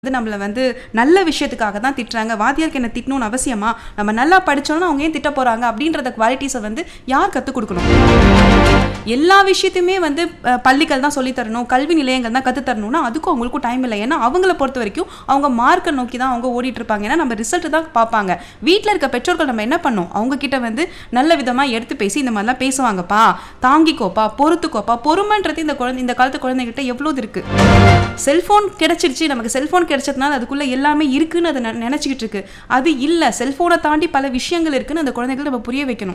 வந்து நம்மள வந்து நல்ல விஷயத்துக்காக தான் திட்டுறாங்க வாத்தியாருக்கு என்ன திட்டணும்னு அவசியமா நம்ம நல்லா படிச்சோம்னா அவங்க ஏன் திட்ட போறாங்க அப்படின்றத குவாலிட்டிஸை வந்து யார் கற்றுக் கொடுக்கணும் எல்லா விஷயத்தையுமே வந்து அஹ், பள்ளிகள் தான் சொல்லித் தரணும் கல்வி நிலையங்கள் தான் கற்றுத் தரணும்னா அதுக்கும் அவங்களுக்கும் டைம் இல்லை ஏன்னா அவங்கள பொறுத்த வரைக்கும் அவங்க மார்க்கை நோக்கி தான் அவங்க ஓடிட்டு இருப்பாங்க ஏன்னா நம்ம ரிசல்ட் தான் பார்ப்பாங்க வீட்டில் இருக்க பெற்றோர்கள் நம்ம என்ன பண்ணோம் அவங்க கிட்ட வந்து நல்ல விதமாக எடுத்து பேசி இந்த மாதிரிலாம் பேசுவாங்கப்பா தாங்கிக்கோப்பா பொறுத்துக்கோப்பா பொறுமைன்றது இந்த குழந்தை இந்த காலத்து குழந்தைகிட்ட எவ்வளோது இருக்கு செல்ஃபோன் கிடைச்சிருச்சு நமக்கு செல்ஃபோன் கிடைச்சதுனால அதுக்குள்ள எல்லாமே இருக்குன்னு அதை நெ- நினைச்சுக்கிட்டு இருக்கு அது இல்லை செல்ஃபோனை தாண்டி பல விஷயங்கள் இருக்குன்னு அந்த குழந்தைகளை நம்ம புரிய வைக்கணும்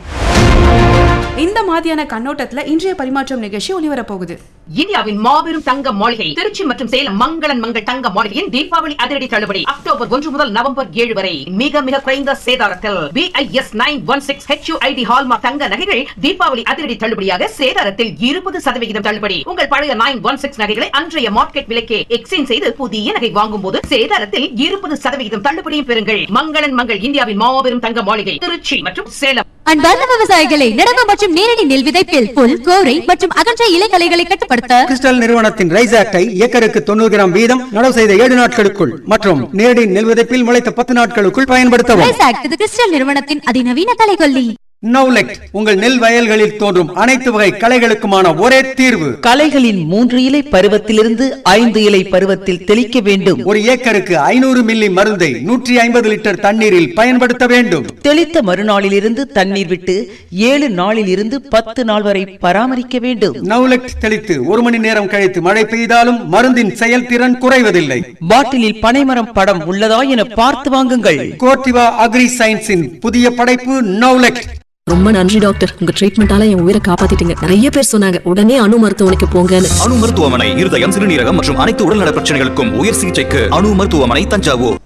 இந்த மாதிரியான கண்ணோட்டத்துல இன்றைய பரிமாற்றம் நிகழ்ச்சி ஒளிவரப் போகுது இந்தியாவின் மாபெரும் தங்க மாளிகை திருச்சி மற்றும் சேலம் மங்களன் மங்கள் தங்க மாளிகையின் தீபாவளி அதிரடி தள்ளுபடி அக்டோபர் ஒன்று முதல் நவம்பர் ஏழு வரை மிக மிக குறைந்த சேதாரத்தில் B I S nine one six H U I D hallmark தங்க நகைகள் தீபாவளி அதிரடி தள்ளுபடியாக சேதாரத்தில் இருபது சதவிகிதம் தள்ளுபடி உங்கள் பழைய நைன் ஒன் சிக்ஸ் நகைகளை அன்றைய மார்க்கெட் விலைக்கே எக்ஸ்சேஞ்ச் செய்து புதிய நகை வாங்கும் போது சேதாரத்தில் இருபது சதவிகிதம் தள்ளுபடியும் பெறுங்கள் மங்களன் மங்கள் இந்தியாவின் மாபெரும் தங்க மாளிகை திருச்சி மற்றும் சேலம் அன்பார்ந்த விவசாயிகளை நடவு மற்றும் நேரடி நெல் விதைப்பில் புல் கோரை மற்றும் அகன்ற இலைகளைகளை கட்டுப்படுத்த கிறிஸ்டல் நிறுவனத்தின் ரைஸ் ஆக்டை ஏக்கருக்கு தொண்ணூறு கிராம் வீதம் நடவு செய்த ஏழு நாட்களுக்குள் மற்றும் நேரடி நெல் விதைப்பில் முளைத்த பத்து நாட்களுக்குள் பயன்படுத்தவும் ரைஸ் ஆக்ட் இது கிறிஸ்டல் நிறுவனத்தின் அதிநவீன கலைகொல்லி நவுலெக்ட் உங்கள் நெல் வயல்களில் தோன்றும் அனைத்து வகை களைகளுக்குமான ஒரே தீர்வு களைகளின் மூன்று இலை பருவத்திலிருந்து ஐந்து இலை பருவத்தில் தெளிக்க வேண்டும் ஒரு ஏக்கருக்கு ஐநூறு மில்லி மருந்தை நூற்றி ஐம்பது லிட்டர் தண்ணீரில் பயன்படுத்த வேண்டும் தெளித்த மறுநாளிலிருந்து தண்ணீர் விட்டு ஏழு நாளில் இருந்து பத்து நாள் வரை பராமரிக்க வேண்டும் நவுலெக்ட் தெளித்து ஒரு மணி நேரம் கழித்து மழை பெய்தாலும் மருந்தின் செயல்திறன் குறைவதில்லை பாட்டிலில் பனைமரம் படம் உள்ளதா என பார்த்து வாங்குங்கள் கோர்டிவா அக்ரி சயின்ஸின் புதிய படைப்பு நவுலெக்ட் ரொம்ப நன்றி டாக்டர் உங்க ட்ரீட்மெண்டால என் உயிரை காப்பாத்திட்டீங்க நிறைய பேர் சொன்னாங்க உடனே அணு மருத்துவமனைக்கு போங்கன்னு அணு மருத்துவமனை இருதயம் சிறுநீரகம் மற்றும் அனைத்து உடல்நல பிரச்சனைகளுக்கும் உயர் சிகிச்சைக்கு அணு மருத்துவமனை தஞ்சாவூர்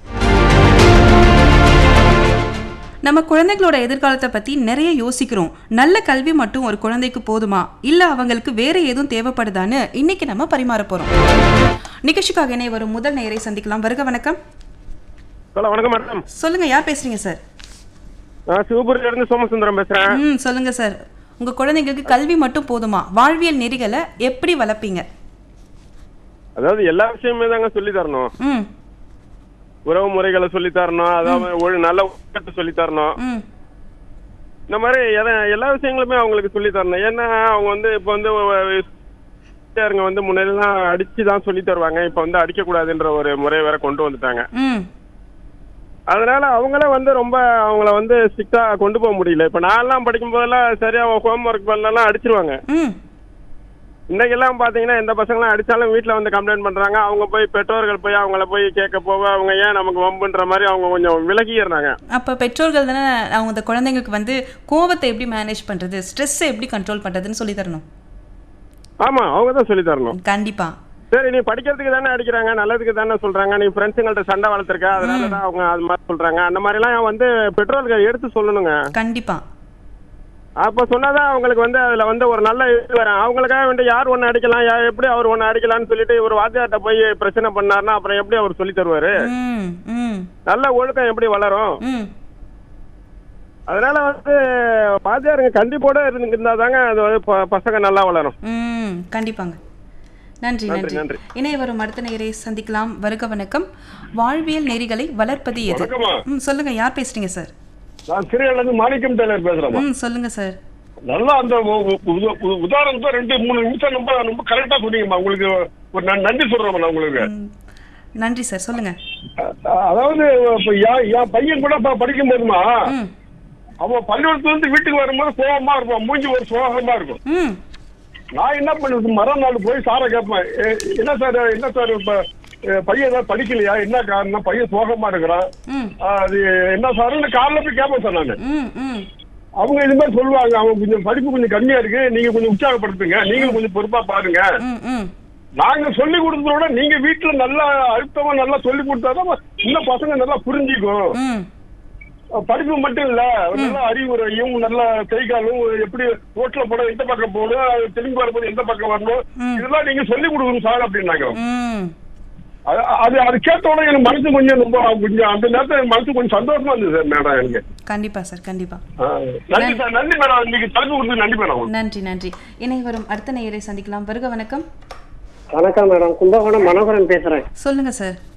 நம்ம குழந்தைகளோட எதிர்காலத்தை பத்தி நிறைய யோசிக்கிறோம் நல்ல கல்வி மட்டும் ஒரு குழந்தைக்கு போதுமா இல்ல அவங்களுக்கு வேற எதுவும் தேவைப்படுதான்னு இன்னைக்கு நம்ம பரிமாற போறோம் நிகழ்ச்சிக்காக இணைய வரும் முதல் நேரை சந்திக்கலாம் வருக வணக்கம் ஹலோ வணக்கம் மேடம் சொல்லுங்க யார் பேசுறீங்க சார் நான் சிவபுரியில இருந்து சோமசுந்தரம் பேசுறேன் ம் சொல்லுங்க சார் உங்க குழந்தைங்களுக்கு கல்வி மட்டும் போதுமா வாழ்வியல் நெறிகளை எப்படி வளர்ப்பீங்க அதாவது எல்லா விஷயமே தாங்க சொல்லி தரணும் ம் உறவு முறைகளை சொல்லி தரணும் அதாவது ஒரு நல்ல ஒழுக்கத்தை சொல்லி தரணும் ம் இந்த மாதிரி எத- எல்லா விஷயங்களுமே அவங்களுக்கு சொல்லி தரணும் ஏன்னா அவங்க வந்து இப்போ வந்து இருங்க வந்து முன்னாடிலாம் அடிச்சு தான் சொல்லி தருவாங்க இப்போ வந்து அடிக்க கூடாதுன்ற ஒரு முறை வேற கொண்டு வந்துட்டாங்க ம் அதனால அவங்களே வந்து ரொம்ப அவங்கள வந்து ஸ்ட்ரிக்டா கொண்டு போக முடியல இப்போ நான்லாம் படிக்கும் போதெல்லாம் சரியா ஹோம் ஒர்க் பண்ணலாம் அடிச்சிருவாங்க ம் இன்னைக்கெல்லாம் பாத்தீங்கன்னா எந்த பசங்களாம் அடிச்சாலும் வீட்ல வந்து கம்ப்ளைண்ட் பண்றாங்க அவங்க போய் பெற்றோர்கள் போய் அவங்கள போய் கேட்க போக அவங்க ஏன் நமக்கு வம்புன்ற மாதிரி அவங்க கொஞ்சம் விலகிடுறாங்க அப்போ பெற்றோர்கள் தானே அவங்க அந்த குழந்தைங்களுக்கு வந்து கோவத்தை எப்படி மேனேஜ் பண்றது ஸ்ட்ரெஸ்ஸை எப்படி கண்ட்ரோல் பண்றதுன்னு சொல்லி தரணும் ஆமா அவங்க தான் சொல்லி தரணும் கண்டிப்பா சரி நீ படிக்கிறதுக்கு தானே அடிக்கிறாங்க நல்லதுக்கு தானே சொல்றாங்க நீ ஃப்ரெண்ட்ஸுங்கள்ட்ட சண்டை வளர்த்துருக்க அதனால தான் அவங்க அது மாதிரி சொல்றாங்க அந்த மாதிரிலாம் வந்து பெற்றோர்கள் எடுத்து சொல்லணுங்க கண்டிப்பா அப்ப சொன்னாதான் அவங்களுக்கு வந்து அதுல வந்து ஒரு நல்ல இது வரும் அவங்களுக்காக வேண்டி யார் ஒன்னு அடிக்கலாம் யா- எப்படி அவர் ஒன்னு அடிக்கலாம்னு சொல்லிட்டு ஒரு வாத்தியார்ட்ட போய் பிரச்சனை பண்ணாருன்னா அப்புறம் எப்படி அவர் சொல்லி தருவாரு ம் ம் நல்ல ஒழுக்கம் எப்படி வளரும் ம் அதனால வந்து வாத்தியாருங்க கண்டிப்போட இருந்தா தாங்க அது வந்து ப- பசங்க நல்லா வளரும் ம் கண்டிப்பாங்க நன்றி நன்றி, நன்றி நன்றி. இணைய வரும் அடுத்த நேரை சந்திக்கலாம் வருக வணக்கம் வாழ்வியல் நெறிகளை வளர்ப்பது எது வணக்கம்மா. ம் சொல்லுங்க யார் பேசுறீங்க சார் நான் சிறையிலிருந்து மாணிக்கம் டெய்லர் பேசுறேன் ம் சொல்லுங்க சார் நல்லா அந்த உ- உ- உத- உ- உதாரணத்தை ரெண்டு மூணு நிமிஷம் ரொம்ப ரொம்ப கரெக்டா சொன்னீங்கம்மா உங்களுக்கு ஒரு நன்- நன்றி சொல்றேன் நான் உங்களுக்கு ம், நன்றி சார் சொல்லுங்க அ- அதாவது இப்ப என் என் பையன் கூட இப்ப படிக்கும் போதுமா ம் அவன் பள்ளிக்கூடத்துல இருந்து வீட்டுக்கு வரும்போது கோபமா இருப்பான் மூஞ்சி ஒரு சோகமா இருக்கும் ம் நான் என்ன பண்ணுறது மறுநாள் போய் சாரை கேட்பேன் "ஏ, என்ன சார் என்ன சார் இப்ப எ, பையன் ஏதாவது படிக்கலையா என்ன காரணம் பையன் சோகமா இருக்கிறான் ம் அது என்ன சார்னு காலைல போய் கேட்பேன் சார் நான் ம் ம் அவங்க இது மாதிரி சொல்லுவாங்க அவங்க கொஞ்சம் படிப்பு கொஞ்சம் கம்மியா இருக்கு நீங்க கொஞ்சம் உற்சாகப்படுத்துங்க நீங்க கொஞ்சம் பொறுப்பா பாருங்க ம் ம் நாங்க சொல்லி கொடுத்தத விட நீங்க வீட்டுல நல்லா அழுத்தமா நல்லா சொல்லி கொடுத்தாதான் இன்னும் பசங்க நல்லா புரிஞ்சுக்கும் ம் படிப்பு மட்டும் இல்ல நல்ல அறிவுரையும் நல்ல கை காலும் எப்படி ரோட்ல போட எந்த பக்கம் போகணும் திரும்பி வரும்போது எந்த பக்கம் வரணும் ம். இதெல்லாம் நீங்க சொல்லி கொடுக்கணும் சார் அப்படின்னாங்க ம் அது- அது அது கேட்ட உடனே எனக்கு மனசு கொஞ்சம் ரொம்ப கொஞ்சம் அந்த நேரத்துல எனக்கு மனசு கொஞ்சம் சந்தோஷமா இருந்தது சார் மேடம் எனக்கு கண்டிப்பா சார் கண்டிப்பா ஆ, நன்றி சார் நன்றி மேடம் இன்னைக்கு தலைப்பு கொடுத்து நன்றி மேடம் நன்றி நன்றி இணைய வரும் அடுத்த நேயரை சந்திக்கலாம் வருக வணக்கம் வணக்கம் மேடம் கும்பகோணம் மனோகரன் பேசுறேன் சொல்லுங்க சார்